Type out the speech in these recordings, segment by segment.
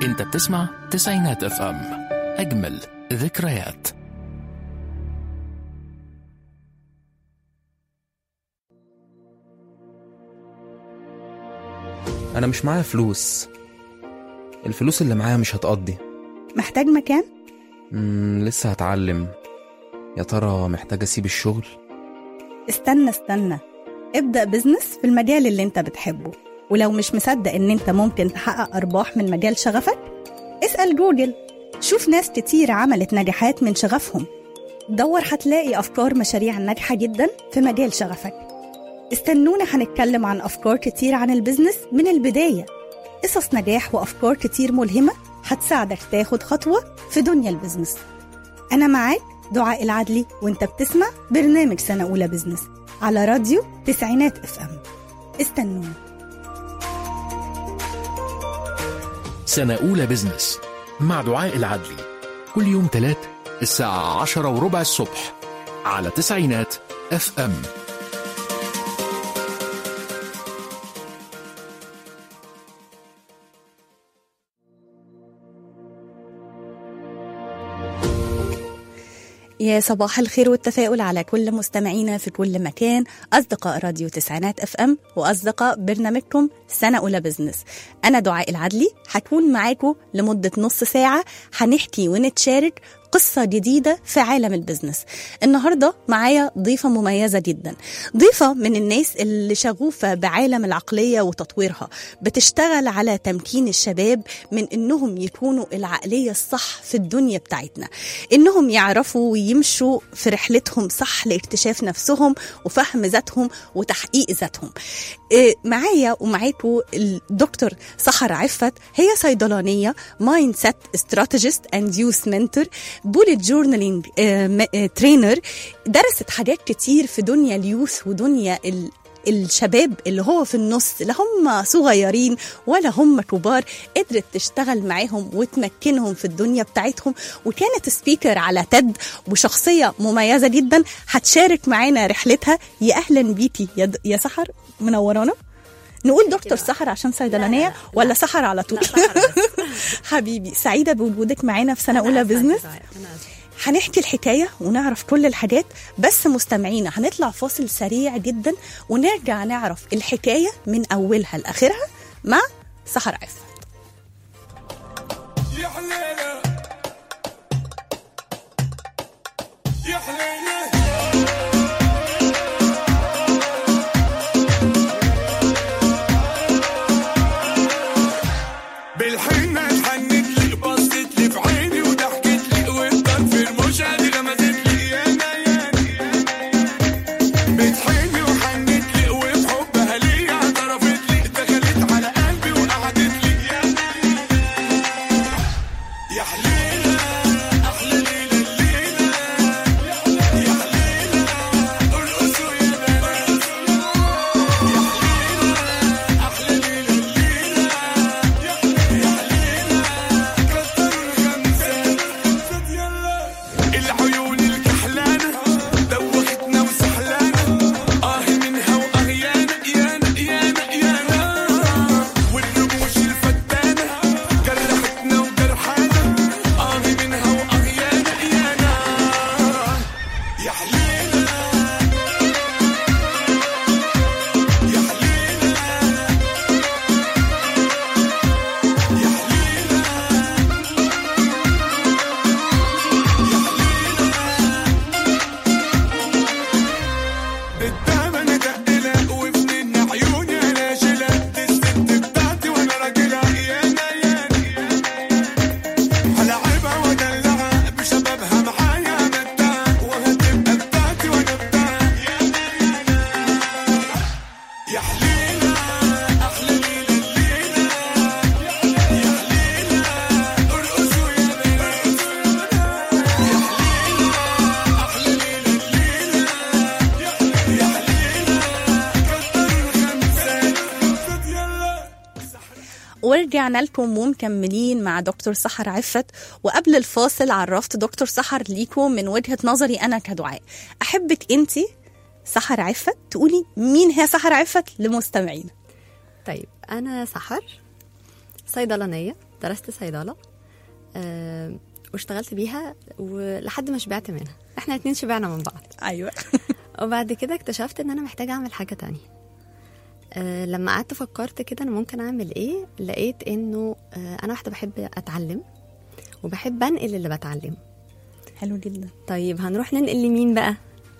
انت بتسمع تسعينات اف ام اجمل ذكريات أنا مش معايا فلوس الفلوس اللي معايا مش هتقضي محتاج مكان؟ مم لسه هتعلم يا ترى محتاج أسيب الشغل استنى استنى ابدأ بزنس في المجال اللي انت بتحبه ولو مش مصدق ان انت ممكن تحقق ارباح من مجال شغفك اسأل جوجل شوف ناس كتير عملت نجاحات من شغفهم دور هتلاقي افكار مشاريع ناجحة جدا في مجال شغفك استنونا هنتكلم عن افكار كتير عن البزنس من البداية قصص نجاح وافكار كتير ملهمة هتساعدك تاخد خطوة في دنيا البزنس أنا معاك دعاء العدلي وانت بتسمع برنامج سنة أولى بزنس على راديو تسعينات اف ام استنونا سنة أولى بزنس مع دعاء العدلي كل يوم تلات الساعة عشرة وربع الصبح على تسعينات اف ام يا صباح الخير والتفاؤل على كل مستمعينا في كل مكان أصدقاء راديو تسعينات اف ام وأصدقاء برنامجكم سنة أولى بزنس أنا دعاء العدلي هكون معاكم لمدة نص ساعة هنحكي ونتشارك قصة جديدة في عالم البزنس النهاردة معايا ضيفة مميزة جدا ضيفة من الناس اللي شغوفة بعالم العقلية وتطويرها بتشتغل على تمكين الشباب من انهم يكونوا العقلية الصح في الدنيا بتاعتنا انهم يعرفوا ويمشوا في رحلتهم صح لاكتشاف نفسهم وفهم ذاتهم وتحقيق ذاتهم إيه، معايا ومعاكم الدكتور سحر عفت هي صيدلانية مايند سيت استراتيجيست اند يوث منتور بوليت جورنالينج ترينر درست حاجات كتير في دنيا اليوث ودنيا ال الشباب اللي هو في النص لا هم صغيرين ولا هم كبار قدرت تشتغل معاهم وتمكنهم في الدنيا بتاعتهم وكانت سبيكر على تد وشخصية مميزة جدا هتشارك معانا رحلتها يا أهلا بيكي يا, د... يا سحر منورانا نقول دكتور سحر عشان صيدلانية ولا سحر على طول حبيبي سعيدة بوجودك معانا في سنة أولى بزنس هنحكي الحكاية ونعرف كل الحاجات بس مستمعينا هنطلع فاصل سريع جدا ونرجع نعرف الحكاية من أولها لآخرها مع سحر عفت يا حليلة يا حليلة بالحنة اتحنت لي بصت لي في عيني وضحكت لي والطرف المشهد غمزت لي يانا يانا بتحني وحنت لي وبحبها ليا اعترفت لي دخلت على قلبي وقعدت لي يانا يا حليلة أحلى ليلة الليلة يا حليلة ارقصوا يا بنات يا حليلة أحلى ليلة الليلة يا حليلة كتر خمسات يلا العيون الكحلانة دوختنا وسحلانة آه منها وآه يانا يانا يانا يانا والرموش الفتانة جرحتنا وجرحانا آه منها وآه يانا يانا يا حليلة يا حليلة يا حليلة قدام انا دقلة وفنين عيوني انا شلة دي الست بتاعتي وانا راجلة يانا يانا هلعبها وادلعها بشبابها معايا متاع وهتبقى بتاعتي وانا بتاعها يانا يانا يا حليلة احلى ليلة الليلة يا حليلة ارقصوا يا بنات يا حليلة احلى ليلة الليلة يا حليلة كتر خمسات خمسات يلا ورجعنا لكم ومكملين مع دكتور سحر عفت وقبل الفاصل عرفت دكتور سحر ليكم من وجهة نظري أنا كدعاء أحبك أنت سحر عفت تقولي مين هي سحر عفت لمستمعين طيب أنا سحر صيدلانية درست صيدله آه، واشتغلت بيها ولحد ما شبعت منها احنا الاتنين شبعنا من بعض ايوه وبعد كده اكتشفت ان انا محتاجه اعمل حاجه تانية أه لما قعدت فكرت كده انا ممكن اعمل ايه لقيت انه أه انا واحده بحب اتعلم وبحب انقل اللي بتعلمه حلو جدا طيب هنروح ننقل لمين بقى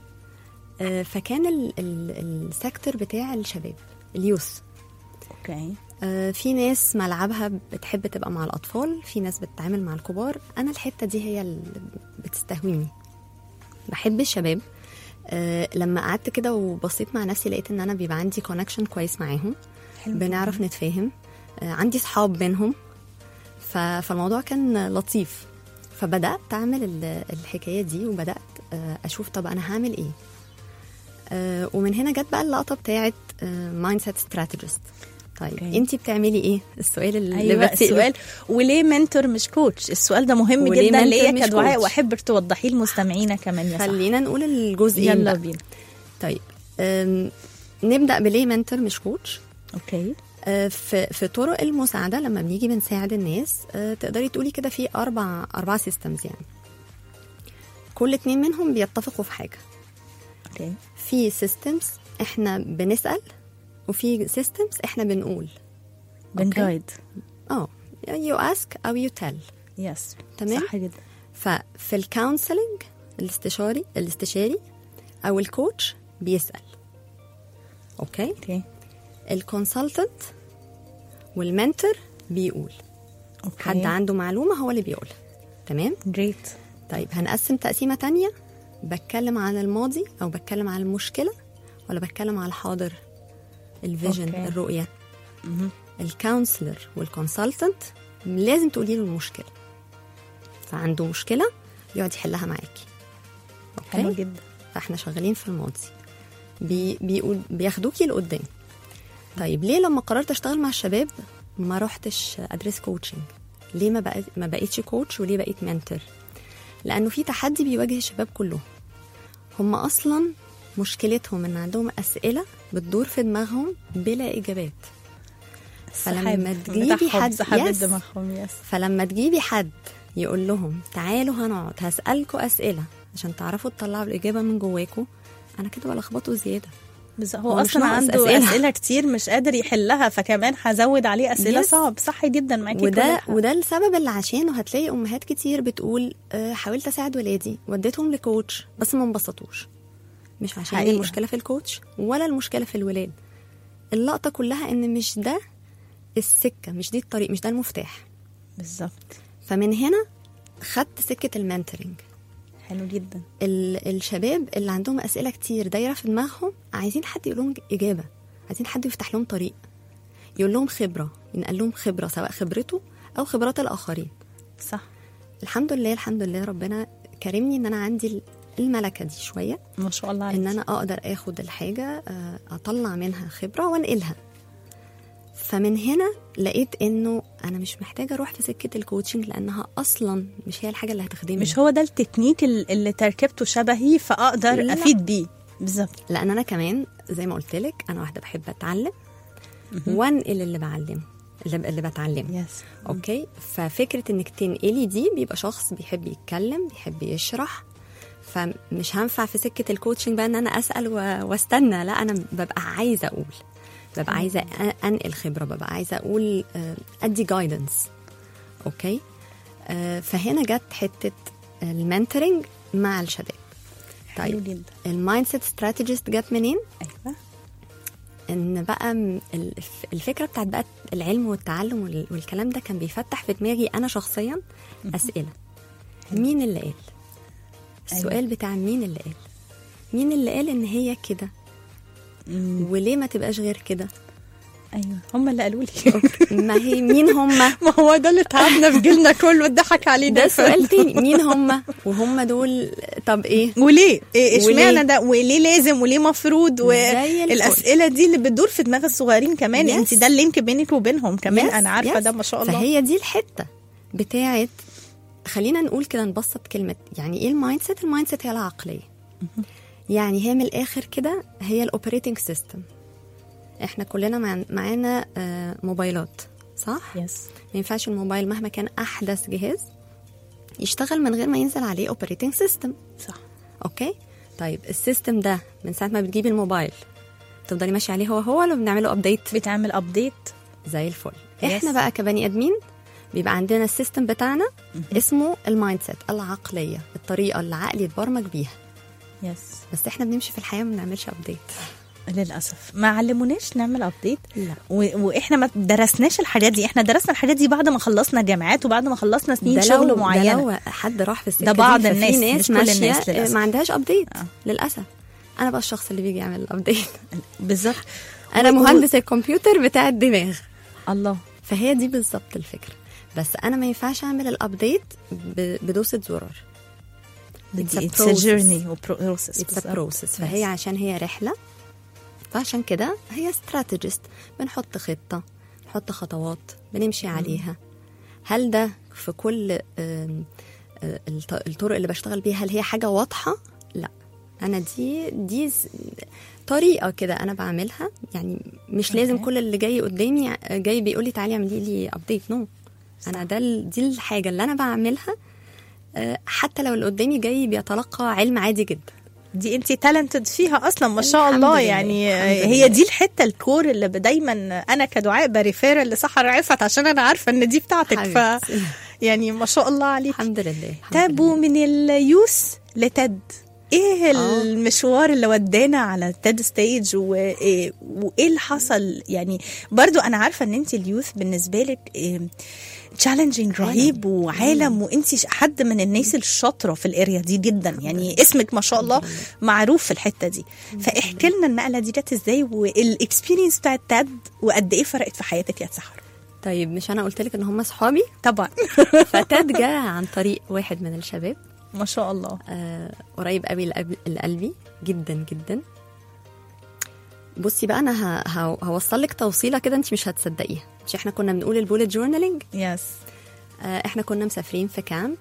أه فكان ال- ال- السيكتور بتاع الشباب اليوث اوكي آه، في ناس ملعبها بتحب تبقى مع الأطفال في ناس بتتعامل مع الكبار أنا الحتة دي هي اللي بتستهويني بحب الشباب آه، لما قعدت كده وبصيت مع نفسي لقيت ان انا بيبقى عندي كونكشن كويس معاهم حلو بنعرف نتفاهم آه، عندي صحاب بينهم ف- فالموضوع كان لطيف فبدات اعمل ال- الحكايه دي وبدات آه، اشوف طب انا هعمل ايه آه، ومن هنا جت بقى اللقطه بتاعت مايند سيت ستراتيجيست طيب أوكي. انت بتعملي ايه السؤال اللي ايوه بتسأله. السؤال وليه منتور مش كوتش السؤال ده مهم وليه جدا mentor ليا مش كدعاء coach؟ واحب توضحيه لمستمعينا كمان يا صاحبي خلينا نقول الجزئين يلا بقى. بينا طيب أم، نبدا بليه منتور مش كوتش اوكي آه، في في طرق المساعده لما بنيجي بنساعد الناس آه، تقدري تقولي كده في اربع اربع سيستمز يعني كل اتنين منهم بيتفقوا في حاجه اوكي في سيستمز احنا بنسال وفي سيستمز احنا بنقول بنجايد اه يو اسك او يو تيل يس تمام. صح جدا ففي الكونسلنج الاستشاري الاستشاري او الكوتش بيسال اوكي اوكي الكونسلتنت والمنتور بيقول اوكي حد عنده معلومه هو اللي بيقولها تمام جريت طيب هنقسم تقسيمه تانية بتكلم عن الماضي او بتكلم عن المشكله ولا بتكلم على الحاضر الفيجن أوكي. الرؤيه الكونسلر والكونسلتنت لازم تقولي له المشكله فعنده مشكله يقعد يحلها معاكي حلو اوكي جدا فاحنا شغالين في الماضي بي بيقول بياخدوكي لقدام طيب ليه لما قررت اشتغل مع الشباب ما رحتش ادرس كوتشنج ليه ما بقيت ما بقيتش كوتش وليه بقيت منتور لانه في تحدي بيواجه الشباب كلهم هم اصلا مشكلتهم ان عندهم اسئله بتدور في دماغهم بلا اجابات فلما السحاب تجيبي بتاعهم حد- سحاب Yes. دماغهم يس فلما تجيبي حد يقول لهم تعالوا هنقعد هسألكوا أسئلة عشان تعرفوا تطلعوا الإجابة من جواكوا أنا كده بلخبطه زيادة بس هو هو مش اصلا ناقص عنده أسئلة. أسئلة. اسئله كتير مش قادر يحلها فكمان هزود عليه اسئله Yes. صعب صح جدا معاكي كل وده الحق. وده السبب اللي عشانه هتلاقي أمهات كتير بتقول آه، حاولت أساعد ولادي وديتهم لكوتش بس ما انبسطوش مش عشان حقيقة. المشكلة في الكوتش ولا المشكلة في الولاد اللقطة كلها إن مش ده السكة مش دي الطريق مش ده المفتاح بالظبط فمن هنا خدت سكة المنتورنج حلو جدا ال- الشباب اللي عندهم اسئله كتير دايره في دماغهم عايزين حد يقول لهم اجابه عايزين حد يفتح لهم طريق يقول لهم خبره ينقل لهم خبره سواء خبرته او خبرات الاخرين صح الحمد لله الحمد لله ربنا كرمني ان انا عندي ال- الملكه دي شويه ما شاء الله عليك ان انا اقدر اخد الحاجه آه، اطلع منها خبره وانقلها فمن هنا لقيت انه انا مش محتاجه اروح في سكه الكوتشنج لانها اصلا مش هي الحاجه اللي هتخدمني مش هو ده التكنيك ال- اللي تركيبته شبهي فاقدر لا. افيد بيه بالظبط لان انا كمان زي ما قلت لك انا واحده بحب اتعلم وانقل اللي بعلمه اللي, اللي بتعلمه يس اوكي ففكره انك تنقلي دي بيبقى شخص بيحب يتكلم بيحب يشرح فمش هنفع في سكه الكوتشنج بقى ان انا اسال و- واستنى لا انا ببقى عايزه اقول ببقى عايزه أ- انقل خبره ببقى عايزه اقول آه، ادي جايدنس اوكي آه، فهنا جت حته المنتورنج مع الشباب حلو طيب جدا المايند سيت ستراتيجيست جت منين ايوه ان بقى م- الف- الفكره بتاعت بقى العلم والتعلم وال- والكلام ده كان بيفتح في دماغي انا شخصيا اسئله مين اللي قال السؤال بتاع مين اللي قال مين اللي قال ان هي كده وليه ما تبقاش غير كده ايوه هم اللي قالوا لي ما هي مين هم ما هو ده اللي تعبنا في جيلنا كله اتضحك علينا ده سؤال تاني مين هم وهم دول طب ايه وليه؟ إيه وليه؟ اشمعنى ده؟ وليه لازم وليه مفروض؟ زي الفل. والاسئله دي اللي بتدور في دماغ الصغيرين كمان Yes. انت ده اللينك بينك وبينهم كمان Yes, انا عارفه yes. ده ما شاء الله فهي دي الحته بتاعت خلينا نقول كده نبسط كلمه يعني ايه المايند سيت المايند سيت هي العقليه يعني هي من الاخر كده هي الاوبريتنج سيستم احنا كلنا مع- معانا آه، موبايلات صح يس ما ينفعش الموبايل مهما كان احدث جهاز يشتغل من غير ما ينزل عليه اوبريتنج سيستم صح اوكي طيب السيستم ده من ساعه ما بتجيبي الموبايل تفضلي ماشيه عليه هو هو ولا بنعمله ابديت بتعمل ابديت زي الفل Yes. احنا بقى كبني ادمين بيبقى عندنا السيستم بتاعنا اسمه المايند سيت العقليه الطريقه اللي عقلي اتبرمج بيها يس بس احنا بنمشي في الحياه ما بنعملش ابديت للاسف ما علموناش نعمل ابديت لا. و... واحنا ما درسناش الحاجات دي احنا درسنا الحاجات دي بعد ما خلصنا جامعات وبعد ما خلصنا سنين ده شغل لو معينه ده لو حد راح في السكه ده بعض دي، ففي الناس، ناس مش كل ماشية الناس للأسف. ما عندهاش ابديت آه. للاسف انا بقى الشخص اللي بيجي يعمل الابديت بالظبط انا و- و- مهندس الكمبيوتر بتاع الدماغ الله فهي دي بالظبط الفكره بس انا ما ينفعش اعمل الابديت ب- بدوسه زرار It's a اتس process. جيرني وبروسس اتس بروسس فهي عشان هي رحله فعشان كده هي استراتيجيست بنحط خطه نحط خطوات بنمشي عليها هل ده في كل آم، آه، الط- الطرق اللي بشتغل بيها هل هي حاجه واضحه لا انا دي دي ز- طريقه كده انا بعملها يعني مش لازم أوكي. كل اللي جاي قدامي جاي بيقول لي تعالي اعملي لي ابديت نو انا ده ال- دي الحاجه اللي انا بعملها آه، حتى لو اللي قدامي جاي بيتلقى علم عادي جدا دي انت تالنتد فيها اصلا ما شاء الحمد الله لله، يعني الحمد هي لله. دي الحته الكور اللي دايما انا كدعاء بريفير لسحر عفت عشان انا عارفه ان دي بتاعتك ف حبيبتي. يعني ما شاء الله عليك الحمد لله الحمد طب لله. ومن اليوث لتد ايه آه. المشوار اللي ودانا على تيد ستيج وايه وإيه اللي حصل يعني برضو انا عارفه ان انت اليوث بالنسبه لك تشالنجينج رهيب وعالم وانت حد من الناس الشاطره في الاريا دي جدا يعني اسمك ما شاء الله معروف في الحته دي فاحكي لنا النقله دي جت ازاي والاكسبيرينس بتاعت تاد وقد ايه فرقت في حياتك يا سحر طيب مش انا قلت لك ان هم صحابي طبعا فتاد جه عن طريق واحد من الشباب ما شاء الله آه قريب قوي لقلب- لقلبي جدا جدا بصي بقى انا ه- ه- هوصل لك توصيله كده انت مش هتصدقيها مش احنا كنا بنقول البولت جورنالينج يس آه احنا كنا مسافرين في كامب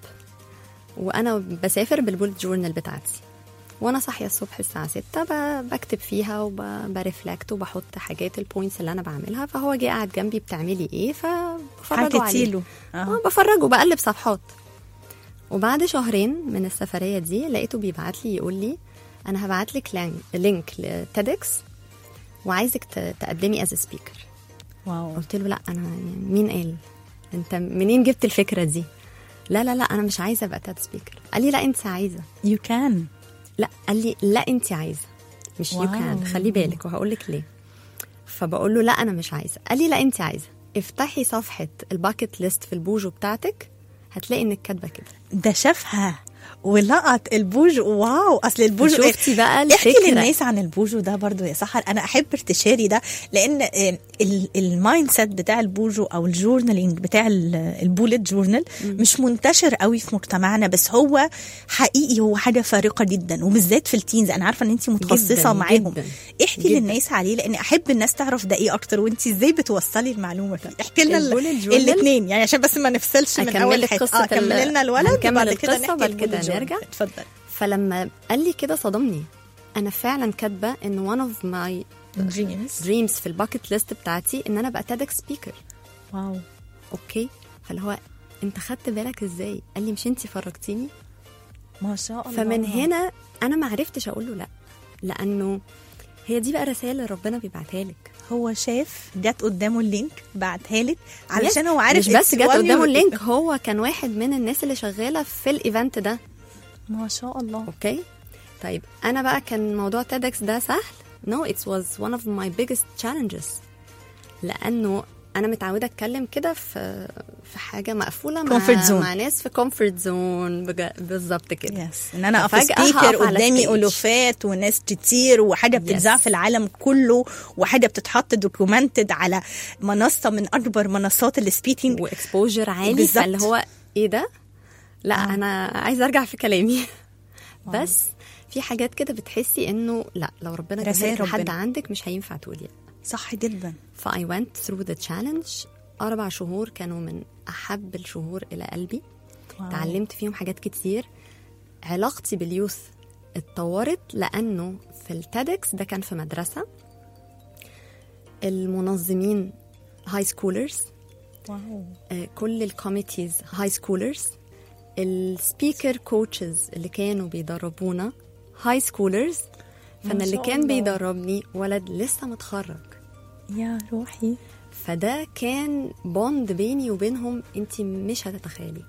وانا بسافر بالبولت جورنال بتاعتي وانا صاحيه الصبح الساعه 6 ب- بكتب فيها وبرفلكت وبحط حاجات البوينتس اللي انا بعملها فهو جه قاعد جنبي بتعملي ايه فبفرجه حكيتي عليه له اه اه بفرجه بقلب صفحات وبعد شهرين من السفريه دي لقيته بيبعت لي يقول لي انا هبعت لك لين- لينك لتيدكس وعايزك ت- تقدمي از سبيكر واو قلت له لا انا يعني مين قال انت منين جبت الفكره دي لا لا لا انا مش عايزه ابقى تاد سبيكر قال لي لا انت عايزه يو كان لا قال لي لا انت عايزه مش يو واو. كان خلي بالك وهقول لك ليه فبقول له لا انا مش عايزه قال لي لا انت عايزه افتحي صفحه الباكت ليست في البوجو بتاعتك هتلاقي انك كاتبه كده ده شافها ولقط البوجو واو اصل البوجو شفتي بقى احكي الفكرة. للناس عن البوجو ده برضو يا سحر انا احب ارتشاري ده لان آه، ال- المايند سيت بتاع البوجو او الجورنالينج بتاع ال- البوليت جورنال مش منتشر قوي في مجتمعنا بس هو حقيقي هو حاجه فارقه جدا وبالذات في التينز انا عارفه ان انت متخصصه جداً، معاهم جداً، احكي جداً. للناس عليه لان احب الناس تعرف ده ايه اكتر وانت ازاي بتوصلي المعلومه فيه احكي لنا البوليت جورنال- الاثنين يعني عشان بس ما نفصلش من أكمل اول لك حته قصة اه كملي ال- لنا الولد هنكمل وبعد كده القصة نحكي وبعد كده البوليت جورنال. نرجع. اتفضل فلما قال لي كده صدمني انا فعلا كاتبه ان one of my دريمز dreams في الباكت ليست بتاعتي ان انا ابقى تيدك سبيكر واو اوكي فاللي هو انت خدت بالك ازاي قال لي مش انت فرجتيني ما شاء الله فمن هنا انا ما عرفتش اقول له لا لانه هي دي بقى رسائل اللي ربنا بيبعتها لك هو شاف جت قدامه اللينك بعتها لك علشان Yes. هو عارف مش بس it's جت one قدامه you- اللينك هو كان واحد من الناس اللي شغاله في الايفنت ده ما شاء الله اوكي طيب انا بقى كان موضوع تيدكس ده سهل no it was one of my biggest challenges لانه انا متعوده اتكلم كده في في حاجه مقفوله مع, Comfort zone. مع ناس في كومفورت زون بالظبط كده يس ان انا اقف ففجأة سبيكر هقف على قدامي stage. الوفات وناس كتير وحاجه بتتذاع Yes. في العالم كله وحاجه بتتحط دوكيومنتد على منصه من اكبر منصات السبيكينج واكسبوجر عالي بالظبط. فاللي هو ايه ده لا آه. انا عايزه ارجع في كلامي بس في حاجات كده بتحسي انه لا لو ربنا رسائل جابلك لحد ربنا. عندك مش هينفع تقولي لا صح جدا ف I went through the challenge أربع شهور كانوا من أحب الشهور إلى قلبي واو. تعلمت فيهم حاجات كتير علاقتي باليوث اتطورت لأنه في التيدكس ده كان في مدرسة المنظمين هاي سكولرز واو آه، كل الكوميتيز هاي سكولرز السبيكر كوتشز اللي كانوا بيدربونا هاي سكولرز ما فانا اللي شاء كان الله. بيدربني ولد لسه متخرج يا روحي فده كان بوند بيني وبينهم انت مش هتتخيلي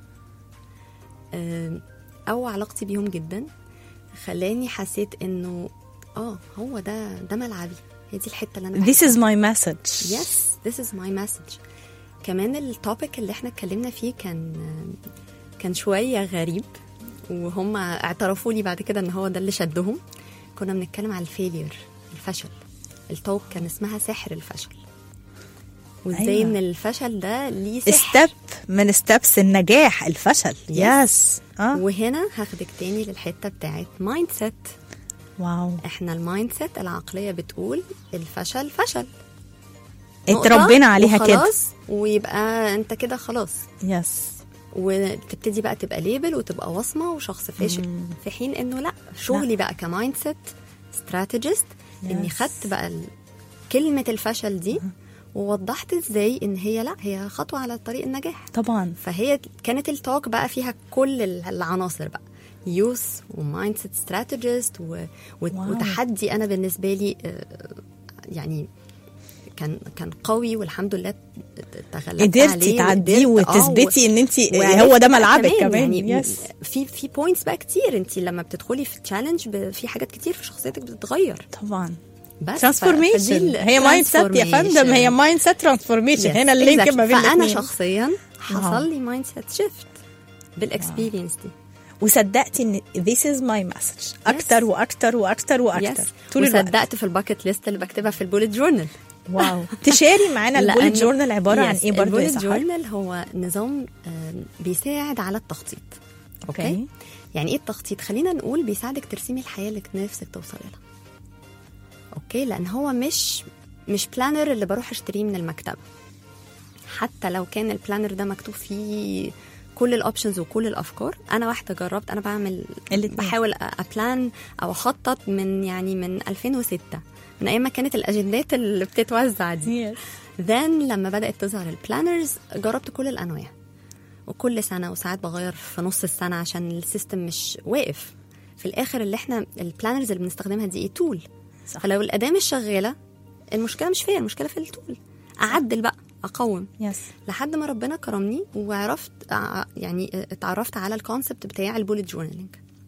آم، او علاقتي بيهم جدا خلاني حسيت انه اه هو ده ده ملعبي هي دي الحته اللي انا This is my message يس this is my message كمان التوبيك اللي احنا اتكلمنا فيه كان كان شويه غريب وهم اعترفوا لي بعد كده ان هو ده اللي شدهم كنا بنتكلم على الفيلير الفشل التوك كان اسمها سحر الفشل وازاي أيوة. أيوة. ان الفشل ده ليه سحر ستيب من ستيبس النجاح الفشل يس اه وهنا هاخدك تاني للحته بتاعت مايند سيت واو احنا المايند سيت العقليه بتقول الفشل فشل نقطة اتربينا عليها كده وخلاص ويبقى انت كده خلاص يس وتبتدي بقى تبقى ليبل وتبقى وصمه وشخص فاشل في حين انه لا شغلي بقى كمايند سيت استراتيجيست اني Yes. خدت بقى ال- كلمه الفشل دي ووضحت ازاي ان هي لا هي خطوه على طريق النجاح طبعا فهي كانت التوك بقى فيها كل ال- العناصر بقى يوث ومايند سيت استراتيجيست واو. وتحدي انا بالنسبه لي آه، يعني كان كان قوي والحمد لله تغلبت قدرتي عليه تعديه وقدرت- آه، وتثبتي ان انت وعرفت هو ده بقى ملعبك كمان يعني يس في في بوينتس بقى كتير انت لما بتدخلي في تشالنج في حاجات كتير في شخصيتك بتتغير طبعا بس ف- فدي ترانسفورميشن ال- هي مايند سيت يا فندم transformation. هي مايند سيت ترانسفورميشن Yes, هنا اللينك exactly. ما بين فانا الاثنين شخصيا واو. حصل لي مايند سيت شيفت بالاكسبيرينس دي وصدقتي ان this is my message اكتر واكتر واكتر واكتر Yes. طول الوقت وصدقت في الباكت ليست اللي بكتبها في البوليت جورنال واو تشاري معانا البوليت لأنه- جورنال عباره عن Yes, ايه برضه يا البوليت سحر جورنال هو نظام آم، بيساعد على التخطيط اوكي أوكي. يعني ايه التخطيط خلينا نقول بيساعدك ترسمي الحياه اللي نفسك توصلي لها اوكي لان هو مش مش بلانر اللي بروح اشتريه من المكتبه حتى لو كان البلانر ده مكتوب فيه كل الاوبشنز وكل الافكار انا واحده جربت انا بعمل الاتنين. بحاول ابلان او اخطط من يعني من 2006 من ايام ما كانت الاجندات اللي بتتوزع دي ذن لما بدات تظهر البلانرز جربت كل الانواع وكل سنه وساعات بغير في نص السنه عشان السيستم مش واقف في الاخر اللي احنا البلانرز اللي بنستخدمها دي ايه تول صح. فلو الاداه مش شغاله المشكله مش فيا المشكله في التول اعدل بقى اقوم يس لحد ما ربنا كرمني وعرفت ع- يعني اتعرفت على الكونسبت بتاع البوليت جورنالينج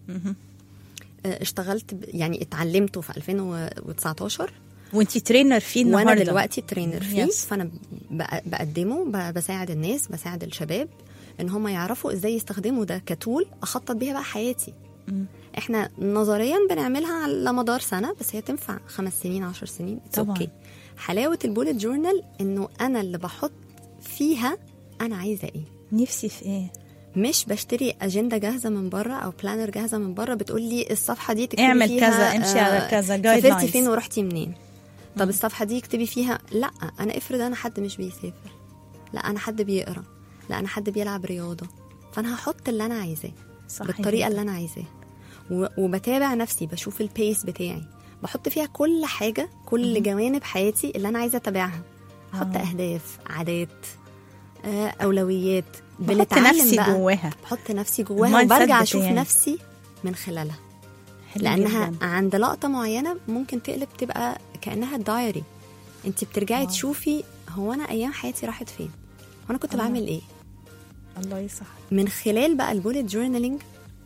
اشتغلت ب- يعني اتعلمته في 2019 وانت ترينر فيه وانا النهارده دلوقتي ترينر فيه Yes. فانا ب- بقدمه ب- بساعد الناس بساعد الشباب ان هم يعرفوا ازاي يستخدموا ده كتول اخطط بيها بقى حياتي احنا نظريا بنعملها على مدار سنه بس هي تنفع خمس سنين عشر سنين It's طبعاً. okay. حلاوه البوليت جورنال انه انا اللي بحط فيها انا عايزه ايه نفسي في ايه مش بشتري اجنده جاهزه من بره او بلانر جاهزه من بره بتقول لي الصفحه دي تكتبي اعمل فيها كذا، امشي على كذا، guidelines. سافرتي فين ورحتي منين طب الصفحه دي اكتبي فيها لا انا افرض انا حد مش بيسافر لا انا حد بيقرا لا انا حد بيلعب رياضه فانا هحط اللي انا عايزاه صح بالطريقه جدا. اللي انا عايزاه و- وبتابع نفسي بشوف البيس بتاعي بحط فيها كل حاجه كل جوانب حياتي اللي انا عايزه اتابعها احط اهداف عادات آه، اولويات بحط بنتعلم نفسي بقى. جواها بحط نفسي جواها المايند سيت وبرجع اشوف بتاعي. نفسي من خلالها حلو لانها جداً. عند لقطه معينه ممكن تقلب تبقى كانها دايري انت بترجعي تشوفي هو انا ايام حياتي راحت فين هو انا كنت بعمل ايه الله يصح من خلال بقى البوليت جورنالينج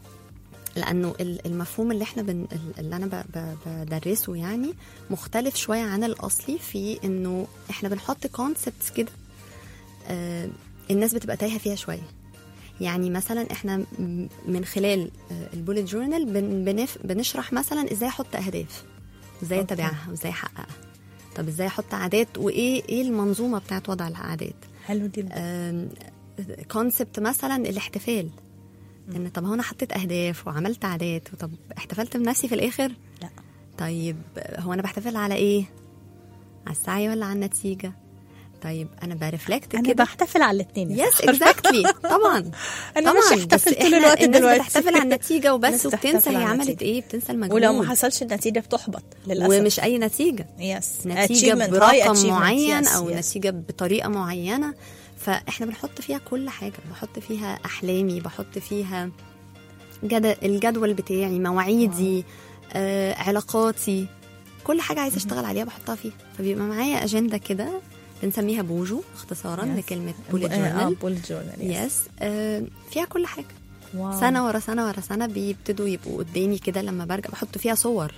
لانه ال- المفهوم اللي احنا بن اللي انا ب- ب- بدرسه يعني مختلف شويه عن الاصلي في انه احنا بنحط كونسبتس كده آه، الناس بتبقى تايهه فيها شويه يعني مثلا احنا م- من خلال آه، البوليت جورنال بن بنف بنشرح مثلا ازاي احط اهداف ازاي أوكي. اتابعها وازاي احققها طب ازاي احط عادات وايه ايه المنظومه بتاعت وضع العادات حلو جدا كونسبت مثلا الاحتفال ان طب هو انا حطيت اهداف وعملت عادات وطب احتفلت بنفسي في الاخر لا طيب هو انا بحتفل على ايه على السعي ولا على النتيجه طيب انا برفلكت انا كده بحتفل على الاثنين يس اكزاكتلي طبعا انا طبعا مش هحتفل بس طول إحنا الوقت الناس دلوقتي بتحتفل على النتيجه وبس الناس بتحتفل وبتنسى هي على عملت النتيجة. ايه بتنسى المجهود ولو ما حصلش النتيجه بتحبط للاسف ومش اي نتيجه يس نتيجه Achievement, high برقم achievement. معين Yes, او yes. نتيجه بطريقه معينه فاحنا بنحط فيها كل حاجه بحط فيها احلامي بحط فيها جد... الجدول بتاعي مواعيدي آه، علاقاتي كل حاجه عايزه اشتغل عليها بحطها فيها فبيبقى معايا اجنده كده بنسميها بوجو اختصارا Yes. لكلمه بولي آه، آه، جورنال بول جورنال يس آه، فيها كل حاجه واو. سنه ورا سنه ورا سنه بيبتدوا يبقوا قدامي كده لما برجع بحط فيها صور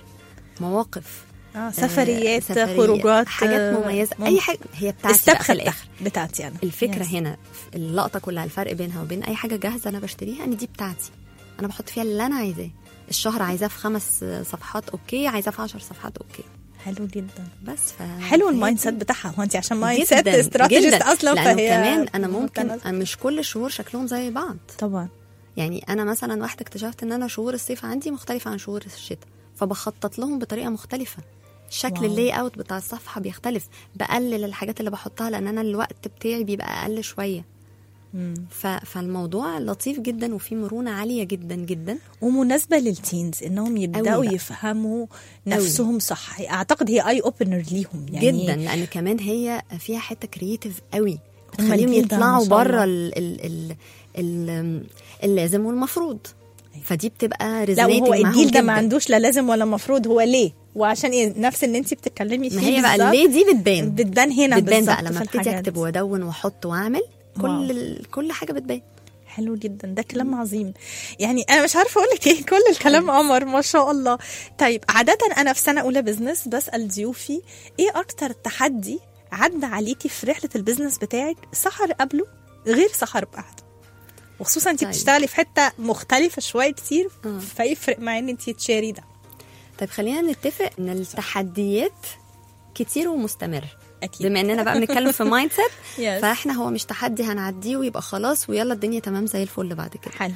مواقف آه، سفريات آه، سفرية، خروجات حاجات آه، مميزه مم. اي حاجه هي بتاعتي بقى في السبخه الاخر بتاعتي بتاعتي انا الفكره Yes. هنا في اللقطه كلها الفرق بينها وبين اي حاجه جاهزه انا بشتريها ان دي بتاعتي انا بحط فيها اللي انا عايزاه الشهر عايزاه في خمس صفحات اوكي عايزاه في عشر صفحات اوكي حلو جدا بس ف حلو فهي المايند دي- سيت بتاعها هو انت عشان مايند سيت جدا استراتيجيست جدا اصلا لانه فهي كمان انا ممكن متناسقة. مش كل الشهور شكلهم زي بعض طبعا يعني انا مثلا واحده اكتشفت ان انا شهور الصيف عندي مختلفه عن شهور الشتاء فبخطط لهم بطريقه مختلفه شكل واو. اللاي اوت بتاع الصفحه بيختلف بقلل الحاجات اللي بحطها لان انا الوقت بتاعي بيبقى اقل شويه مم. ف... فالموضوع لطيف جدا وفيه مرونه عاليه جدا جدا ومناسبه للتينز انهم يبداوا بقى. يفهموا نفسهم صح اعتقد هي اي اوبنر ليهم يعني يعني جدا لان كمان هي فيها حته كرييتيف قوي هم بتخليهم الجيل ده ما يطلعوا شاء بره الله. ال... ال... ال... ال... اللازم والمفروض فدي بتبقى لا وهو resonating معاهم الجيل ده ما جداً. عندوش لا لازم ولا مفروض هو ليه وعشان ايه نفس اللي انت بتتكلمي فيه ما هي بقى بالظبط. ليه دي بتبان بتبان هنا بتبان بقى بالظبط لما في ابتدي الحاجات. اكتب وادون واحط واعمل واو. كل ال... كل حاجه بتبان حلو جدا ده كلام عظيم يعني انا مش عارفه اقول لك ايه كل الكلام قمر ما شاء الله طيب عاده انا في سنه اولى بزنس بسال ضيوفي ايه اكتر تحدي عدى عليكي في رحله البزنس بتاعك سحر قبله غير سحر بعده وخصوصا انت طيب. بتشتغلي في حته مختلفه شويه كتير آه. فيفرق معايا ان انت تشاري ده طيب خلينا نتفق ان التحديات كتير ومستمر اكيد بما اننا بقى بنتكلم في مايند سيت Yes. فاحنا هو مش تحدي هنعديه ويبقى خلاص ويلا الدنيا تمام زي الفل بعد كده حلو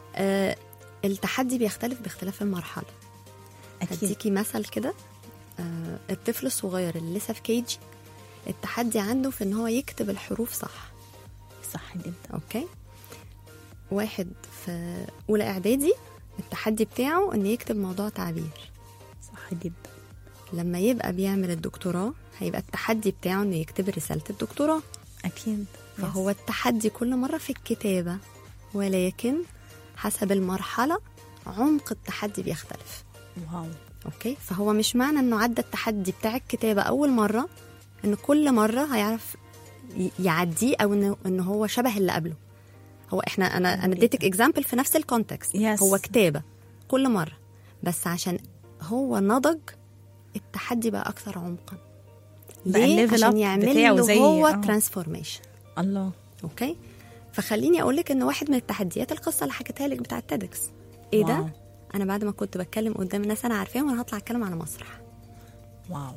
آه التحدي بيختلف باختلاف المرحله اكيد هديكي مثل كده آه الطفل الصغير اللي لسه في كيجي التحدي عنده في ان هو يكتب الحروف صح صح جدا اوكي واحد في اولى اعدادي التحدي بتاعه ان يكتب موضوع تعبير صح جدا لما يبقى بيعمل الدكتوراه هيبقى التحدي بتاعه انه يكتب رساله الدكتوراه اكيد فهو التحدي كل مره في الكتابه ولكن حسب المرحله عمق التحدي بيختلف واو اوكي فهو مش معنى انه عدى التحدي بتاع الكتابه اول مره ان كل مره هيعرف ي- يعديه او انه ان هو شبه اللي قبله هو احنا انا انا اديتك اكزامبل في نفس الكونتكست Yes. هو كتابه كل مره بس عشان هو نضج التحدي بقى اكثر عمقا بقى ليه level عشان up يعمل بتاعه له زي- هو آه. ترانسفورميشن الله اوكي فخليني اقول لك ان واحد من التحديات القصه اللي حكيتها لك بتاعه تيدكس ايه واو. ده انا بعد ما كنت بتكلم قدام الناس انا عارفاهم انا هطلع اتكلم على مسرح واو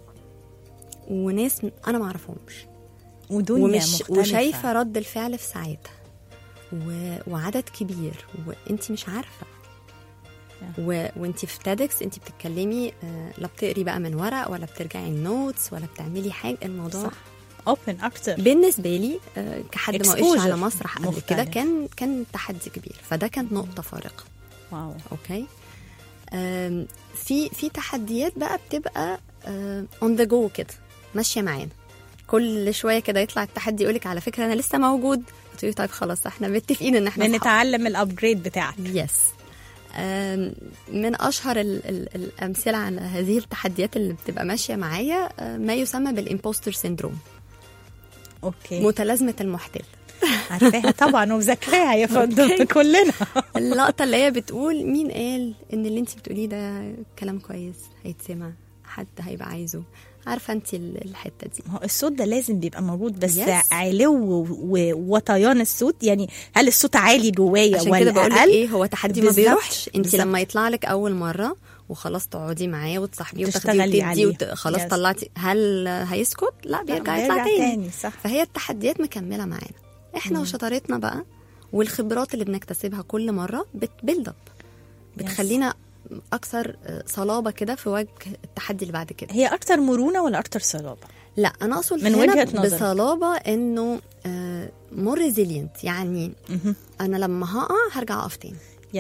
وناس انا ما اعرفهمش ودنيا ومش مختلفة وشايفه رد الفعل في ساعتها و... وعدد كبير وانت مش عارفه و... وانت في تيدكس انت بتتكلمي آه، لا بتقري بقى من ورق ولا بترجعي النوتس ولا بتعملي حاجه الموضوع صح اوبن اكتر بالنسبه لي آه، كحد ما وقفش Exposure على مسرح قبل كده مختلف. كان كان تحدي كبير فده كانت نقطه فارقه واو اوكي آم، في في تحديات بقى بتبقى اون ذا جو كده ماشيه معانا كل شويه كده يطلع التحدي يقولك على فكره انا لسه موجود تقولي طيب خلاص احنا متفقين ان احنا أصحاب. نتعلم الابجريد بتاعك يس آم، من اشهر ال ال الامثله عن هذه التحديات اللي بتبقى ماشيه معايا آه، ما يسمى بالامبوستر سيندروم اوكي متلازمه المحتل عارفاها طبعا ومذاكراها يا فندم كلنا اللقطه اللي هي بتقول مين قال ان اللي انت بتقوليه ده كلام كويس هيتسمع حد هيبقى عايزه عارفه انت ال- الحته دي ما هو الصوت ده لازم بيبقى موجود بس Yes. علو و- وطيان الصوت يعني هل الصوت عالي جوايا عشان ولا كده بقول لك اقل ايه هو تحدي ما بالظبط، بيروحش انت بالظبط. لما يطلع لك اول مره وخلاص تقعدي معاه وتصاحبيه وتاخديه تشتغلي وتدي عليه. وت... خلاص Yes. طلعتي هل هيسكت لا بيرجع يطلع بيرجع تاني. تاني، صح. فهي التحديات مكمله معانا احنا وشطارتنا بقى والخبرات اللي بنكتسبها كل مره بتبيلد اب بتخلينا اكثر صلابه كده في وجه التحدي اللي بعد كده هي اكتر مرونه ولا اكتر صلابه لا انا اقصد من هنا وجهة نظرك. بصلابه انه مور ريزيلينت يعني مهم. انا لما هقع هرجع اقف تاني يس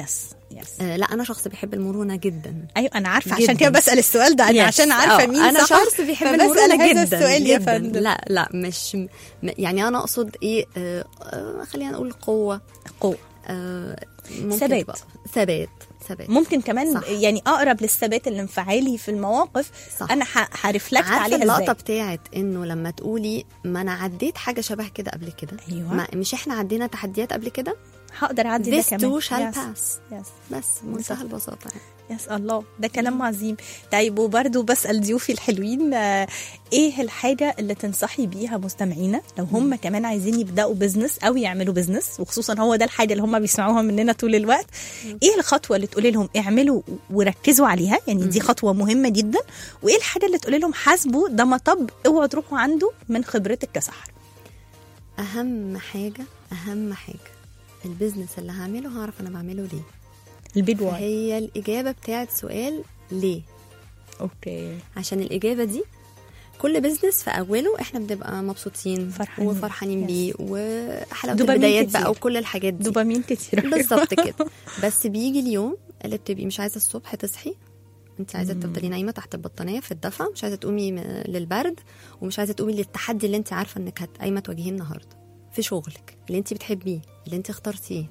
يس آه لا انا شخص بيحب المرونه جدا ايوه انا عارفه عشان جداً. كده بسال السؤال ده انا Yes. عشان عارفه آه، مين انا سحر شخص بيحب فبسأل المرونه هذا جدا السؤال يا جداً. فندم لا لا مش م- يعني انا اقصد ايه آه آه خلينا نقول قوه قوة آه ممكن ثبات. تبقى- ثبات ثبات ممكن كمان صح. يعني اقرب للثبات الانفعالي في المواقف صح. انا ح- هرفلكت عارفه عليها اللقطه ازاي بتاعت انه لما تقولي ما انا عديت حاجه شبه كده قبل كده أيوة. ما مش احنا عدينا تحديات قبل كده هقدر اعدي ده this كمان too shall Yes. pass Yes. بس منتهى البساطه يعني. يس الله ده كلام عظيم طيب وبرده بسأل ضيوفي الحلوين آه، ايه الحاجة اللي تنصحي بيها مستمعينا لو هم كمان عايزين يبدأوا بزنس او يعملوا بزنس وخصوصا هو ده الحاجة اللي هم بيسمعوها مننا طول الوقت ايه الخطوة اللي تقولي لهم اعملوا وركزوا عليها يعني دي خطوة مهمة جدا وايه الحاجة اللي تقولي لهم حاسبوا ده مطب اوعوا تروحوا عنده من خبرتك كسحر اهم حاجه اهم حاجه البيزنس اللي هعمله هعرف انا بعمله ليه البيد واي هي الاجابه بتاعت سؤال ليه اوكي عشان الاجابه دي كل بزنس في اوله احنا بنبقى مبسوطين فرحانين. وفرحانين Yes. بيه وحلاوه دوبامين البدايات كتير. بقى وكل الحاجات دي دوبامين كتير بالظبط كده بس بيجي اليوم اللي بتبقي مش عايزه الصبح تصحي انت عايزه تفضلي نايمه تحت البطانيه في الدفا مش عايزه تقومي م- للبرد ومش عايزه تقومي للتحدي اللي انت عارفه انك هت- قايمه تواجهيه النهارده في شغلك اللي انت بتحبيه اللي انت اخترتيه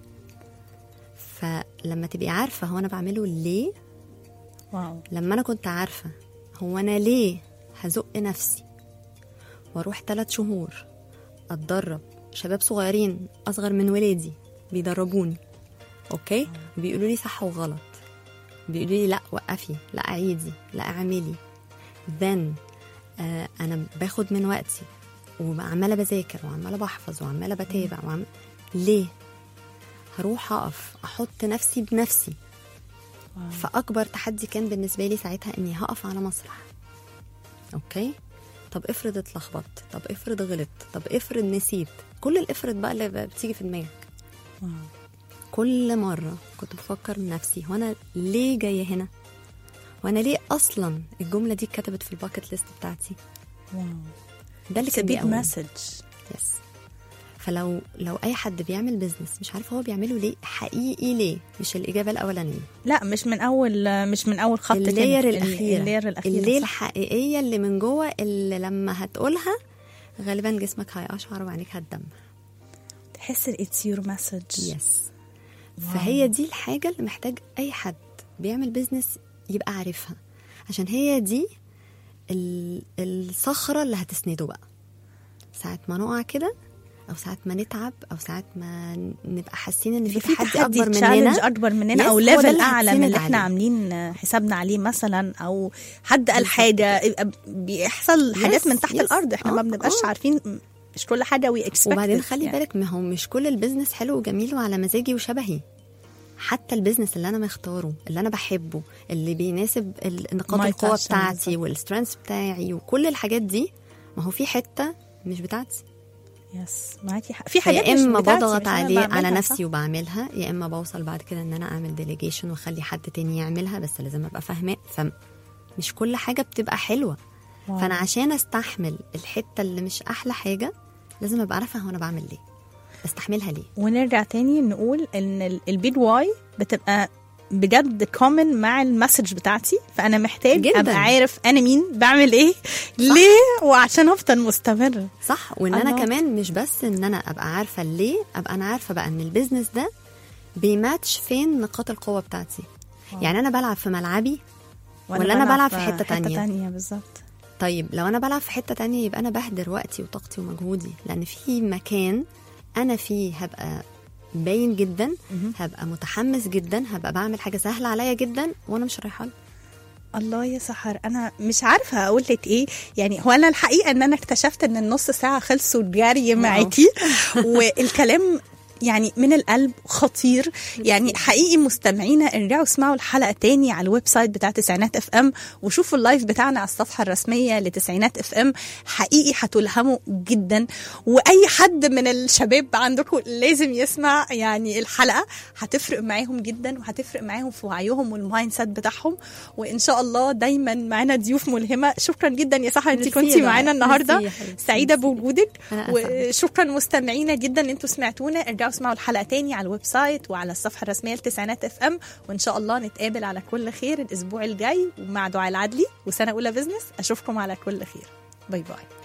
فلما تبقي عارفه هو انا بعمله ليه واو لما انا كنت عارفه هو انا ليه هزق نفسي واروح ثلاث شهور اتدرب شباب صغيرين اصغر من ولادي بيدربوني اوكي بيقولوا لي صح وغلط بيقولوا لي لا وقفي لا عيدي لا اعملي then آه انا باخد من وقتي وعماله بذاكر وعماله بحفظ وعماله بتابع وعم... ليه هروح اقف احط نفسي بنفسي فاكبر تحدي كان بالنسبه لي ساعتها اني هقف على مسرح اوكي طب افرض اتلخبطت طب افرض غلطت طب افرض نسيت كل الافرض بقى اللي بتيجي في دماغك واو كل مره كنت بفكر نفسي هو انا ليه جايه هنا وانا ليه اصلا الجمله دي اتكتبت في الباكت ليست بتاعتي واو ده اللي It's a كان big بيقوم message يس فلو لو اي حد بيعمل بيزنس مش عارف هو بيعمله ليه حقيقي ليه مش الاجابه الاولانيه لا مش من اول مش من اول خط كده. اللاير ال- الاخيره اللاير الاخيره اللي صح. الحقيقيه اللي من جوه اللي لما هتقولها غالبا جسمك هيقشعر وعينيك هتدمع تحس اتس يور مسج يس فهي دي الحاجه اللي محتاج اي حد بيعمل بيزنس يبقى عارفها عشان هي دي ال- الصخره اللي هتسنده بقى ساعه ما نقع كده او ساعه ما نتعب او ساعه ما نبقى حاسين ان في في تحدي تحدي اكبر تشالنج مننا اكبر مننا Yes، او هو ده ليفل اللي اعلى من هتسند اللي احنا عليه. عاملين حسابنا عليه مثلا او حد قال حاجه يبقى بيحصل حاجات من تحت yes. الارض احنا ما آه، بنبقاش آه. عارفين مش كل حاجه وي وبعدين خلي بالك ما هو مش كل البيزنس حلو وجميل وعلى مزاجي وشبهي حتى البيزنس اللي انا مختاره اللي انا بحبه اللي بيناسب ال- نقاط My القوه passion بتاعتي بالظبط. والسترينث بتاعي وكل الحاجات دي ما هو في حته مش بتاعتي يس معاكي حق في حاجات يا مش اما بتاعتي، بضغط مش أنا عليه على بعملها، نفسي صح؟ وبعملها يا اما بوصل بعد كده ان انا اعمل ديليجيشن واخلي حد تاني يعملها بس لازم ابقى فاهماه فمش كل حاجه بتبقى حلوه واو. فانا عشان استحمل الحته اللي مش احلى حاجه لازم ابقى عارفه هو انا بعمل ليه بستحملها ليه ونرجع تاني نقول ان ال- البيد واي بتبقى بجد كومن مع المسج بتاعتي فانا محتاج جداً. ابقى عارف انا مين بعمل ايه ليه وعشان افضل مستمر صح وان انا الله. كمان مش بس ان انا ابقى عارفه ليه ابقى انا عارفه بقى ان البيزنس ده بيماتش فين نقاط القوه بتاعتي يعني انا بلعب في ملعبي ولا أنا بلعب في حتة تانية؟ حته تانية بالظبط طيب لو انا بلعب في حته تانية يبقى انا بهدر وقتي وطاقتي ومجهودي لان في مكان انا فيه هبقى باين جدا هبقى متحمس جدا هبقى بعمل حاجه سهله عليا جدا وانا مش رايحه له. الله يا سحر انا مش عارفه اقول لك ايه يعني هو انا الحقيقه ان انا اكتشفت ان النص ساعه خلصوا جري معاكي والكلام يعني من القلب خطير يعني حقيقي مستمعينا ارجعوا اسمعوا الحلقه تاني على الويب سايت بتاع تسعينات اف ام وشوفوا اللايف بتاعنا على الصفحه الرسميه لتسعينات اف ام حقيقي هتلهموا جدا واي حد من الشباب عندكم لازم يسمع يعني الحلقه هتفرق معاهم جدا وهتفرق معاهم في وعيهم والمايند سيت بتاعهم وان شاء الله دايما معانا ضيوف ملهمه شكرا جدا يا سحر انت ميرسي كنتي يا معانا دعاء. النهارده ميرسي يا حبيبتي. سعيده ميرسي. بوجودك أنا أسعد. وشكرا مستمعينا جدا ان انتوا سمعتونا ارجعوا ارجعوا اسمعوا الحلقه تاني على الويب سايت وعلى الصفحه الرسميه لتسعينات اف ام وان شاء الله نتقابل على كل خير الاسبوع الجاي ومع دعاء العدلي وسنه اولى بزنس اشوفكم على كل خير باي باي